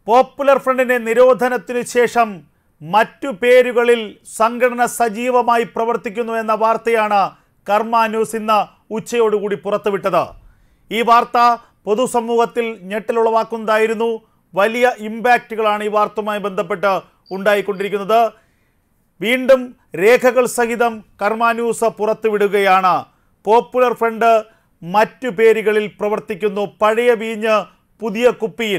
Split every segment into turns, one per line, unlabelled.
popular ഫ്രണ്ടിന്റെ നിരോധനത്തിനു ശേഷം മറ്റു പേരുകളിൽ സംഘടന സജീവമായി പ്രവർത്തിക്കുന്നു എന്ന വാർത്തയാണ് കർമ്മ ന്യൂസ് ഇന്ന് ഉച്ചയോടുകൂടി പുറത്തുവിട്ടത് ഈ വാർത്ത പൊതുസമൂഹത്തിൽ ഞെട്ടലുളവാക്കുന്നതായിരുന്നു വലിയ ഇമ്പാക്റ്റുകളാണ് ഈ വാർത്തയുമായി ബന്ധപ്പെട്ട് ഉണ്ടായിക്കൊണ്ടിരിക്കുന്നത് വീണ്ടും രേഖകൾ സഹിതം കർമ്മ ന്യൂസ് പുറത്തുവിടുകയാണ് പോപ്പുലർ ഫ്രണ്ട് മറ്റു പേരുകളിൽ പ്രവർത്തിക്കുന്നു പഴയ വീഞ്ഞ് പുതിയ കുപ്പിയിൽ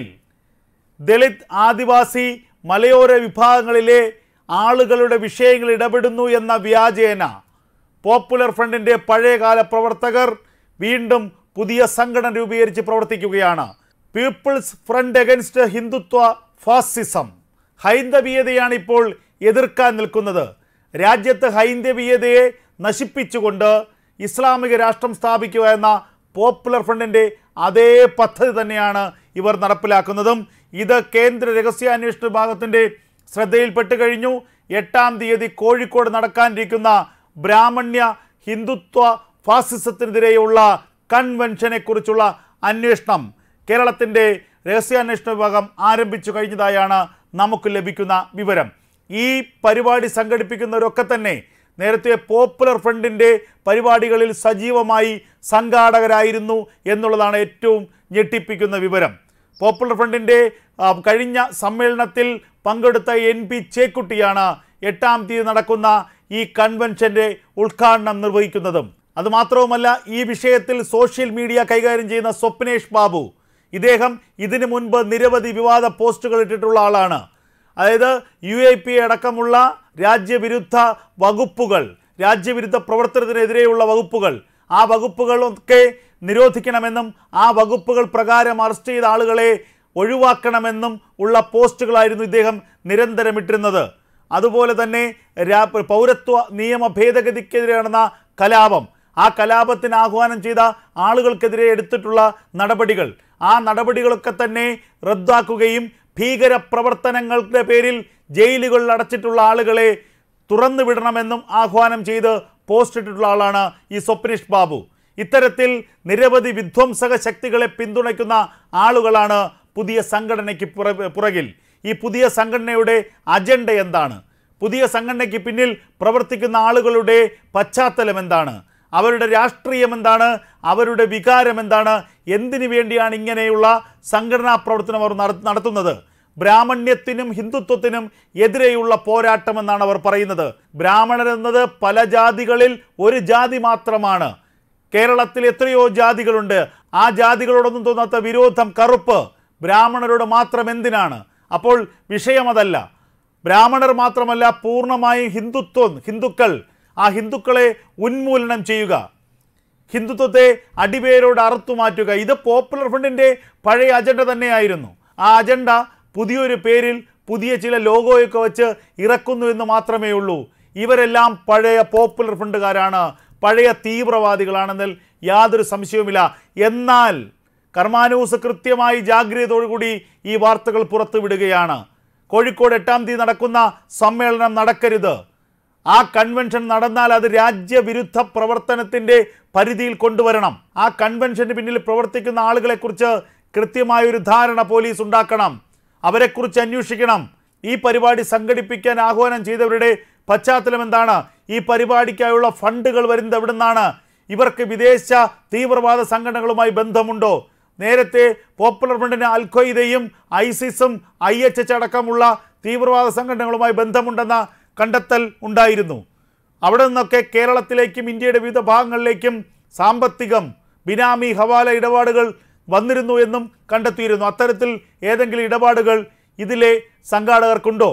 ദളിത് ആദിവാസി മലയോര വിഭാഗങ്ങളിലെ ആളുകളുടെ വിഷയങ്ങൾ ഇടപെടുന്നു എന്ന വ്യാജേന പോപ്പുലർ ഫ്രണ്ടിൻ്റെ പഴയകാല പ്രവർത്തകർ വീണ്ടും പുതിയ സംഘടന രൂപീകരിച്ച് പ്രവർത്തിക്കുകയാണ് people's front against Hindutva fascism ഹൈന്ദവീയതയാണ് ഇപ്പോൾ എതിർക്കാൻ നിൽക്കുന്നത് രാജ്യത്ത് ഹൈന്ദവീയതയെ നശിപ്പിച്ചുകൊണ്ട് ഇസ്ലാമിക രാഷ്ട്രം സ്ഥാപിക്കുക എന്ന പോപ്പുലർ ഫ്രണ്ടിൻ്റെ അതേ പദ്ധതി തന്നെയാണ് ഇവർ നടപ്പിലാക്കുന്നതും ഇത് കേന്ദ്ര രഹസ്യാന്വേഷണ വിഭാഗത്തിൻ്റെ ശ്രദ്ധയിൽപ്പെട്ട് കഴിഞ്ഞു എട്ടാം തീയതി കോഴിക്കോട് നടക്കാനിരിക്കുന്ന ബ്രാഹ്മണ്യ ഹിന്ദുത്വ ഫാസിസത്തിനെതിരെയുള്ള കൺവെൻഷനെക്കുറിച്ചുള്ള അന്വേഷണം കേരളത്തിൻ്റെ രഹസ്യാന്വേഷണ വിഭാഗം ആരംഭിച്ചു കഴിഞ്ഞതായാണ് നമുക്ക് ലഭിക്കുന്ന വിവരം ഈ പരിപാടി സംഘടിപ്പിക്കുന്നവരൊക്കെ തന്നെ നേരത്തെ പോപ്പുലർ ഫ്രണ്ടിൻ്റെ പരിപാടികളിൽ സജീവമായി സംഘാടകരായിരുന്നു എന്നുള്ളതാണ് ഏറ്റവും ഞെട്ടിപ്പിക്കുന്ന വിവരം പോപ്പുലർ ഫ്രണ്ടിൻ്റെ ആ, കഴിഞ്ഞ സമ്മേളനത്തിൽ പങ്കെടുത്ത എൻ പി ചേക്കുട്ടിയാണ് എട്ടാം തീയതി നടക്കുന്ന ഈ കൺവെൻഷൻ്റെ ഉദ്ഘാടനം നിർവഹിക്കുന്നതും അതുമാത്രവുമല്ല ഈ വിഷയത്തിൽ സോഷ്യൽ മീഡിയ കൈകാര്യം ചെയ്യുന്ന സ്വപ്നേഷ് ബാബു ഇദ്ദേഹം ഇതിനു മുൻപ് നിരവധി വിവാദ പോസ്റ്റുകൾ ഇട്ടിട്ടുള്ള ആളാണ് അതായത് യു എ പി അടക്കമുള്ള രാജ്യവിരുദ്ധ വകുപ്പുകൾ രാജ്യവിരുദ്ധ പ്രവർത്തനത്തിനെതിരെയുള്ള വകുപ്പുകൾ ആ വകുപ്പുകളൊക്കെ നിരോധിക്കണമെന്നും ആ വകുപ്പുകൾ പ്രകാരം അറസ്റ്റ് ചെയ്ത ആളുകളെ ഒഴിവാക്കണമെന്നും ഉള്ള പോസ്റ്റുകളായിരുന്നു ഇദ്ദേഹം നിരന്തരം ഇട്ടിരുന്നത് അതുപോലെ തന്നെ രാ- പൗരത്വ നിയമ ഭേദഗതിക്കെതിരെ നടന്ന കലാപം ആ കലാപത്തിന് ആഹ്വാനം ചെയ്ത ആളുകൾക്കെതിരെ എടുത്തിട്ടുള്ള നടപടികൾ ആ നടപടികളൊക്കെ തന്നെ റദ്ദാക്കുകയും ഭീകര പ്രവർത്തനങ്ങളുടെ പേരിൽ ജയിലുകളിൽ അടച്ചിട്ടുള്ള ആളുകളെ തുറന്നു വിടണമെന്നും ആഹ്വാനം ചെയ്ത് പോസ്റ്റ് ഇട്ടിട്ടുള്ള ആളാണ് ഈ സ്വപ്നേഷ് ബാബു ഇത്തരത്തിൽ നിരവധി വിധ്വംസക ശക്തികളെ പിന്തുണയ്ക്കുന്ന ആളുകളാണ് പുതിയ സംഘടനയ്ക്ക് പുറ- പുറകിൽ ഈ പുതിയ സംഘടനയുടെ അജണ്ട എന്താണ് പുതിയ സംഘടനയ്ക്ക് പിന്നിൽ പ്രവർത്തിക്കുന്ന ആളുകളുടെ പശ്ചാത്തലം എന്താണ് അവരുടെ രാഷ്ട്രീയം എന്താണ് അവരുടെ വികാരം എന്താണ് എന്തിനു വേണ്ടിയാണ് ഇങ്ങനെയുള്ള സംഘടനാ പ്രവർത്തനം അവർ നട- നടത്തുന്നത് ബ്രാഹ്മണ്യത്തിനും ഹിന്ദുത്വത്തിനും എതിരെയുള്ള പോരാട്ടമെന്നാണ് അവർ പറയുന്നത് ബ്രാഹ്മണർ എന്നത് പല ജാതികളിൽ ഒരു ജാതി മാത്രമാണ് കേരളത്തിൽ എത്രയോ ജാതികളുണ്ട് ആ ജാതികളോടൊന്നും തോന്നാത്ത വിരോധം കറുപ്പ് ബ്രാഹ്മണരോട് മാത്രം എന്തിനാണ് അപ്പോൾ വിഷയമതല്ല ബ്രാഹ്മണർ മാത്രമല്ല പൂർണ്ണമായും ഹിന്ദുത്വം ഹിന്ദുക്കൾ ആ ഹിന്ദുക്കളെ ഉന്മൂലനം ചെയ്യുക ഹിന്ദുത്വത്തെ അടിവേരോട് അറുത്തു മാറ്റുക ഇത് പോപ്പുലർ ഫ്രണ്ടിൻ്റെ പഴയ അജണ്ട തന്നെയായിരുന്നു ആ അജണ്ട പുതിയൊരു പേരിൽ പുതിയ ചില ലോഗോയൊക്കെ വെച്ച് ഇറക്കുന്നു എന്ന് മാത്രമേ ഉള്ളൂ ഇവരെല്ലാം പഴയ പോപ്പുലർ ഫ്രണ്ടുകാരാണ് പഴയ തീവ്രവാദികളാണെന്നതിൽ യാതൊരു സംശയവുമില്ല എന്നാൽ കർമാനൂസ് കൃത്യമായി ജാഗ്രതയോടുകൂടി ഈ വാർത്തകൾ പുറത്തുവിടുകയാണ് കോഴിക്കോട് എട്ടാം തീയതി നടക്കുന്ന സമ്മേളനം നടക്കരുത് ആ കൺവെൻഷൻ നടന്നാൽ അത് രാജ്യവിരുദ്ധ പ്രവർത്തനത്തിൻ്റെ പരിധിയിൽ കൊണ്ടുവരണം ആ കൺവെൻഷന് പിന്നിൽ പ്രവർത്തിക്കുന്ന ആളുകളെക്കുറിച്ച് കൃത്യമായൊരു ധാരണ പോലീസ് ഉണ്ടാക്കണം അവരെക്കുറിച്ച് അന്വേഷിക്കണം ഈ പരിപാടി സംഘടിപ്പിക്കാൻ ആഹ്വാനം ചെയ്തവരുടെ പശ്ചാത്തലം എന്താണ് ഈ പരിപാടിക്കായുള്ള ഫണ്ടുകൾ വരുന്നത് എവിടെ നിന്നാണ് ഇവർക്ക് വിദേശ തീവ്രവാദ സംഘടനകളുമായി ബന്ധമുണ്ടോ നേരത്തെ പോപ്പുലർ ഫ്രണ്ടിന് അൽ ഖ്വയ്ദയും ഐസിസും ഐ എച്ച് എച്ച് അടക്കമുള്ള തീവ്രവാദ സംഘടനകളുമായി ബന്ധമുണ്ടെന്ന കണ്ടെത്തൽ ഉണ്ടായിരുന്നു അവിടെ നിന്നൊക്കെ കേരളത്തിലേക്കും ഇന്ത്യയുടെ വിവിധ ഭാഗങ്ങളിലേക്കും സാമ്പത്തികം ബിനാമി ഹവാല ഇടപാടുകൾ വന്നിരുന്നു എന്നും കണ്ടെത്തിയിരുന്നു അത്തരത്തിൽ ഏതെങ്കിലും ഇടപാടുകൾ ഇതിലെ സംഘാടകർക്കുണ്ടോ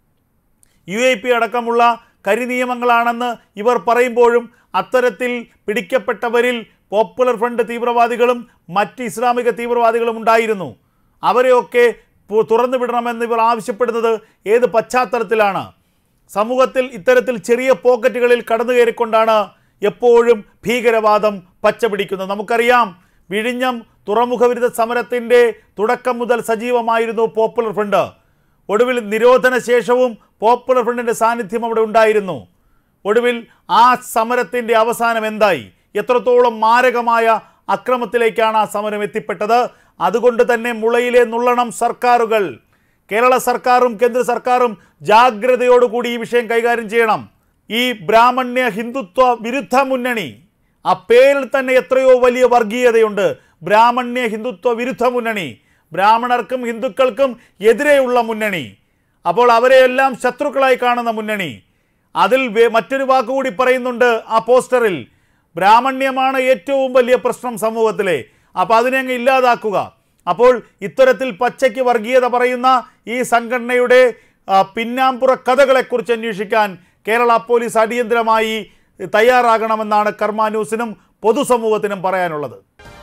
യു എ പി അടക്കമുള്ള കരിനിയമങ്ങളാണെന്ന് ഇവർ പറയുമ്പോഴും അത്തരത്തിൽ പിടിക്കപ്പെട്ടവരിൽ പോപ്പുലർ ഫ്രണ്ട് തീവ്രവാദികളും മറ്റ് ഇസ്ലാമിക തീവ്രവാദികളും ഉണ്ടായിരുന്നു അവരെയൊക്കെ പു- തുറന്നു വിടണമെന്ന് ഇവർ ആവശ്യപ്പെടുന്നത് ഏത് പശ്ചാത്തലത്തിലാണ് സമൂഹത്തിൽ ഇത്തരത്തിൽ ചെറിയ പോക്കറ്റുകളിൽ കടന്നു കയറിക്കൊണ്ടാണ് എപ്പോഴും ഭീകരവാദം പച്ചപിടിക്കുന്നത് നമുക്കറിയാം വിഴിഞ്ഞം തുറമുഖ വിരുദ്ധ സമരത്തിൻ്റെ തുടക്കം മുതൽ സജീവമായിരുന്നു പോപ്പുലർ ഫ്രണ്ട് ഒടുവിൽ നിരോധന ശേഷവും പോപ്പുലർ ഫ്രണ്ടിൻ്റെ സാന്നിധ്യം അവിടെ ഉണ്ടായിരുന്നു ഒടുവിൽ ആ സമരത്തിൻ്റെ അവസാനം എന്തായി എത്രത്തോളം മാരകമായ അക്രമത്തിലേക്കാണ് ആ സമരം എത്തിപ്പെട്ടത് അതുകൊണ്ട് തന്നെ മുളയിലെ നുള്ളണം സർക്കാരുകൾ കേരള സർക്കാരും കേന്ദ്ര സർക്കാരും ജാഗ്രതയോടുകൂടി ഈ വിഷയം കൈകാര്യം ചെയ്യണം ഈ ബ്രാഹ്മണ്യ ഹിന്ദുത്വ വിരുദ്ധ മുന്നണി ആ പേരിൽ തന്നെ എത്രയോ വലിയ വർഗീയതയുണ്ട് ബ്രാഹ്മണ്യ ഹിന്ദുത്വ വിരുദ്ധ മുന്നണി ബ്രാഹ്മണർക്കും ഹിന്ദുക്കൾക്കും എതിരെയുള്ള മുന്നണി അപ്പോൾ അവരെയെല്ലാം ശത്രുക്കളായി കാണുന്ന മുന്നണി അതിൽ വേ- മറ്റൊരു വാക്കുകൂടി പറയുന്നുണ്ട് ആ പോസ്റ്ററിൽ ബ്രാഹ്മണ്യമാണ് ഏറ്റവും വലിയ പ്രശ്നം സമൂഹത്തിലെ അപ്പോൾ അതിനെ അങ്ങ് ഇല്ലാതാക്കുക അപ്പോൾ ഇത്തരത്തിൽ പച്ചയ്ക്ക് വർഗീയത പറയുന്ന ഈ സംഘടനയുടെ ആ, പിന്നാമ്പുറ കഥകളെക്കുറിച്ച് അന്വേഷിക്കാൻ കേരള പോലീസ് അടിയന്തരമായി തയ്യാറാകണമെന്നാണ് കർമ്മ ന്യൂസിനും പൊതുസമൂഹത്തിനും പറയാനുള്ളത്